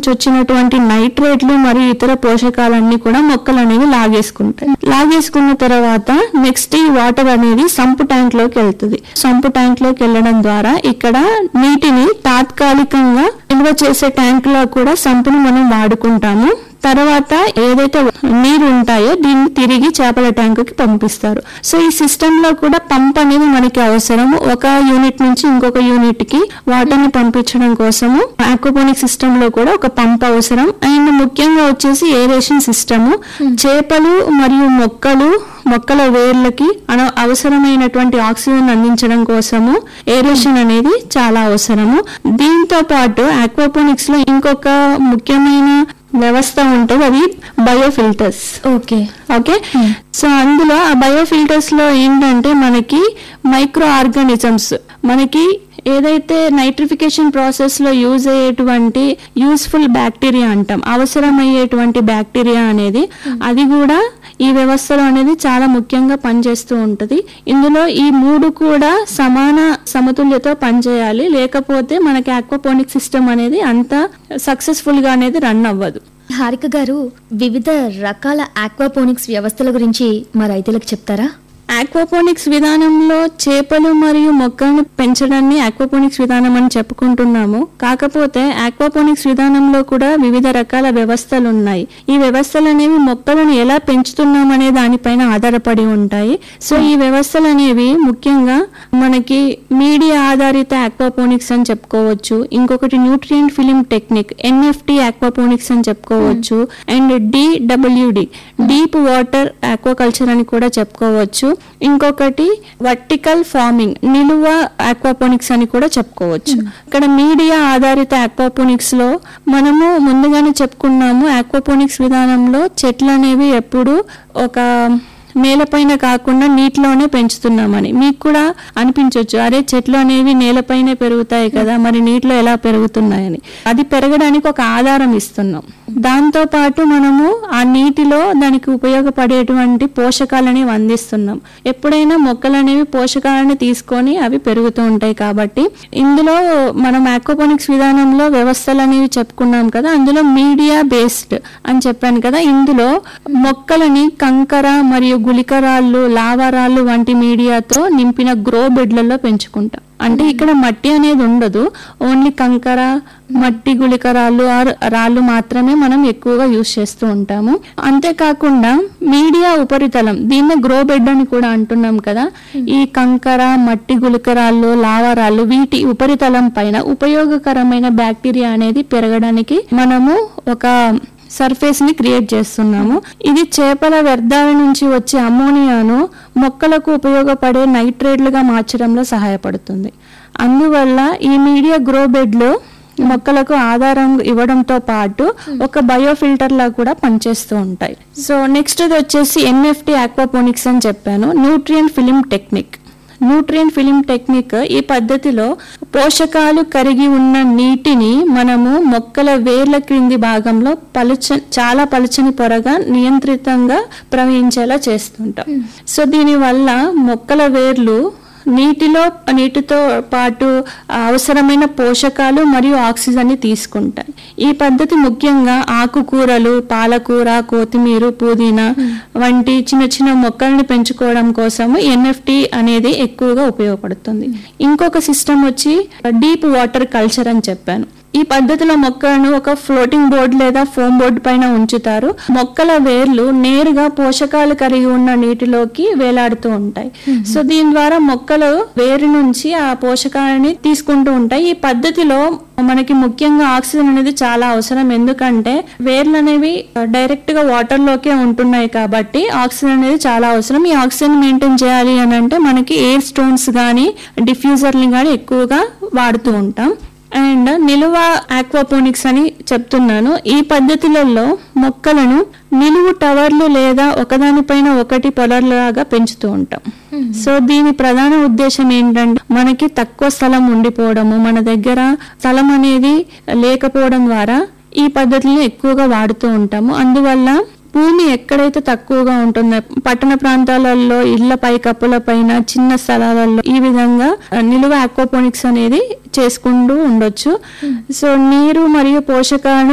నుంచి వచ్చినటువంటి నైట్రేట్లు మరియు ఇతర పోషకాలన్నీ కూడా మొక్కలు అనేవి లాగేసుకుంటాయి లాగేసుకున్న తర్వాత నెక్స్ట్ ఈ వాటర్ అనేది సంపు ట్యాంక్ లోకి వెళ్తుంది సంపు ట్యాంక్ లోకి వెళ్ళడం ద్వారా ఇక్కడ నీటిని తాత్కాలికంగా నిల్వ చేసే ట్యాంక్ లో కూడా సంపుని మనం వాడుకుంటాము తర్వాత ఏదైతే నీరు ఉంటాయో దీన్ని తిరిగి చేపల ట్యాంకుకి పంపిస్తారు సో ఈ సిస్టమ్ లో కూడా పంప్ అనేది మనకి అవసరం ఒక యూనిట్ నుంచి ఇంకొక యూనిట్ కి వాటర్ ని పంపించడం కోసము ఆక్వాపోనిక్ సిస్టమ్ లో కూడా ఒక పంప్ అవసరం అండ్ ముఖ్యంగా వచ్చేసి ఏరేషన్ సిస్టమ్ చేపలు మరియు మొక్కలు మొక్కల వేర్లకి అన అవసరమైనటువంటి ఆక్సిజన్ అందించడం కోసము ఏరేషన్ అనేది చాలా అవసరము దీంతో పాటు ఆక్వాపోనిక్స్ లో ఇంకొక ముఖ్యమైన వ్యవస్థ ఉంటుంది అది బయోఫిల్టర్స్ ఓకే ఓకే సో అందులో ఆ బయోఫిల్టర్స్ లో ఏంటంటే మనకి మైక్రో ఆర్గానిజమ్స్ మనకి ఏదైతే నైట్రిఫికేషన్ ప్రాసెస్ లో యూజ్ అయ్యేటువంటి యూస్ఫుల్ బ్యాక్టీరియా అంటాం అవసరమయ్యేటువంటి బ్యాక్టీరియా అనేది అది కూడా ఈ వ్యవస్థలో అనేది చాలా ముఖ్యంగా పనిచేస్తూ ఉంటుంది ఇందులో ఈ మూడు కూడా సమాన సమతుల్యతో పనిచేయాలి లేకపోతే మనకి ఆక్వాపోనిక్ సిస్టమ్ అనేది అంత సక్సెస్ఫుల్ గా అనేది రన్ అవ్వదు హారిక గారు వివిధ రకాల ఆక్వాపోనిక్స్ వ్యవస్థల గురించి మా రైతులకు చెప్తారా ఆక్వాపోనిక్స్ విధానంలో చేపలు మరియు మొక్కలను పెంచడాన్ని ఆక్వాపోనిక్స్ విధానం అని చెప్పుకుంటున్నాము కాకపోతే ఆక్వాపోనిక్స్ విధానంలో కూడా వివిధ రకాల వ్యవస్థలు ఉన్నాయి ఈ వ్యవస్థలు అనేవి మొక్కలను ఎలా పెంచుతున్నాం అనే దానిపైన ఆధారపడి ఉంటాయి సో ఈ వ్యవస్థలు అనేవి ముఖ్యంగా మనకి మీడియా ఆధారిత ఆక్వాపోనిక్స్ అని చెప్పుకోవచ్చు ఇంకొకటి nutrient film technique NFT aquaponics అని చెప్పుకోవచ్చు and DWD deep water aquaculture అని కూడా చెప్పుకోవచ్చు ఇంకొకటి వర్టికల్ ఫార్మింగ్ నిలువ ఆక్వాపోనిక్స్ అని కూడా చెప్పుకోవచ్చు ఇక్కడ మీడియా ఆధారిత ఆక్వాపోనిక్స్ లో మనము ముందుగానే చెప్పుకున్నాము ఆక్వాపోనిక్స్ విధానంలో చెట్లు అనేవి ఎప్పుడు ఒక నేలపైన కాకుండా నీటిలోనే పెంచుతున్నామని మీకు కూడా అనిపించవచ్చు అరే చెట్లు అనేవి నేలపైనే పెరుగుతాయి కదా మరి నీటిలో ఎలా పెరుగుతున్నాయని అది పెరగడానికి ఒక ఆధారం ఇస్తున్నాం దాంతో పాటు మనము ఆ నీటిలో దానికి ఉపయోగపడేటువంటి పోషకాలని అందిస్తున్నాం ఎప్పుడైనా మొక్కలు అనేవి పోషకాలని తీసుకొని అవి పెరుగుతూ ఉంటాయి కాబట్టి ఇందులో మనం ఆక్వాపోనిక్స్ విధానంలో వ్యవస్థలు అనేవి చెప్పుకున్నాం కదా అందులో మీడియా బేస్డ్ అని చెప్పాను కదా ఇందులో మొక్కలని కంకర మరియు గుళికరాళ్ళు లావారాళ్ళు వంటి మీడియాతో నింపిన గ్రో బెడ్లలో పెంచుకుంటాం అంటే ఇక్కడ మట్టి అనేది ఉండదు ఓన్లీ కంకర మట్టి గుళికరాళ్ళు ఆర్ రాళ్ళు మాత్రమే మనం ఎక్కువగా యూజ్ చేస్తూ ఉంటాము అంతేకాకుండా మీడియా ఉపరితలం దీన్ని గ్రో బెడ్ అని కూడా అంటున్నాం కదా ఈ కంకర మట్టి గుళికరాళ్ళు లావారాళ్ళు వీటి ఉపరితలం పైన ఉపయోగకరమైన బ్యాక్టీరియా అనేది పెరగడానికి మనము ఒక సర్ఫేస్ ని క్రియేట్ చేస్తున్నాము ఇది చేపల వ్యర్థాల నుంచి వచ్చే అమోనియాను మొక్కలకు ఉపయోగపడే నైట్రేట్లుగా మార్చడంలో సహాయపడుతుంది అందువల్ల ఈ మీడియా గ్రో బెడ్ లో మొక్కలకు ఆధారం ఇవ్వడంతో పాటు ఒక బయోఫిల్టర్ లా కూడా పనిచేస్తూ ఉంటాయి సో నెక్స్ట్ వచ్చేసి ఎన్ఎఫ్టి ఆక్వాపోనిక్స్ అని చెప్పాను nutrient film technique nutrient film technique ఈ పద్ధతిలో పోషకాలు కరిగి ఉన్న నీటిని మనము మొక్కల వేర్ల క్రింది భాగంలో పలుచ చాలా పలుచని పొరగా నియంత్రితంగా ప్రవహించేలా చేస్తుంటాం సో దీనివల్ల మొక్కల వేర్లు నీటిలో నీటితో పాటు అవసరమైన పోషకాలు మరియు ఆక్సిజన్ ని తీసుకుంటాయి ఈ పద్ధతి ముఖ్యంగా ఆకుకూరలు పాలకూర కొత్తిమీర పుదీనా వంటి చిన్న చిన్న మొక్కల్ని పెంచుకోవడం కోసము ఎన్ఎఫ్టి అనేది ఎక్కువగా ఉపయోగపడుతుంది ఇంకొక సిస్టమ్ వచ్చి డీప్ వాటర్ కల్చర్ అని చెప్పాను ఈ పద్ధతిలో మొక్కలను ఒక ఫ్లోటింగ్ బోర్డ్ లేదా ఫోమ్ బోర్డ్ పైన ఉంచుతారు మొక్కల వేర్లు నేరుగా పోషకాలు కలిగి ఉన్న నీటిలోకి వేలాడుతూ ఉంటాయి సో దీని ద్వారా మొక్కలు వేరు నుంచి ఆ పోషకాలని తీసుకుంటూ ఉంటాయి ఈ పద్ధతిలో మనకి ముఖ్యంగా ఆక్సిజన్ అనేది చాలా అవసరం ఎందుకంటే వేర్లు అనేవి డైరెక్ట్ గా వాటర్ లోకే ఉంటున్నాయి కాబట్టి ఆక్సిజన్ అనేది చాలా అవసరం ఈ ఆక్సిజన్ మెయింటైన్ చేయాలి అని అంటే మనకి ఎయిర్ స్టోన్స్ కానీ డిఫ్యూజర్ని కానీ ఎక్కువగా వాడుతూ ఉంటాం అండ్ నిలువ ఆక్వాపోనిక్స్ అని చెప్తున్నాను ఈ పద్ధతులలో మొక్కలను నిలువు టవర్లు లేదా ఒకదానిపైన ఒకటి పొలర్లాగా పెంచుతూ ఉంటాం సో దీని ప్రధాన ఉద్దేశం ఏంటంటే మనకి తక్కువ స్థలం ఉండిపోవడము మన దగ్గర స్థలం అనేది లేకపోవడం ద్వారా ఈ పద్ధతులను ఎక్కువగా వాడుతూ ఉంటాము అందువల్ల భూమి ఎక్కడైతే తక్కువగా ఉంటుందో పట్టణ ప్రాంతాలలో ఇళ్ల పైకప్పుల పైన చిన్న స్థలాలలో ఈ విధంగా నిలువ ఆక్వాపోనిక్స్ అనేది చేసుకుంటూ ఉండొచ్చు సో నీరు మరియు పోషకాలను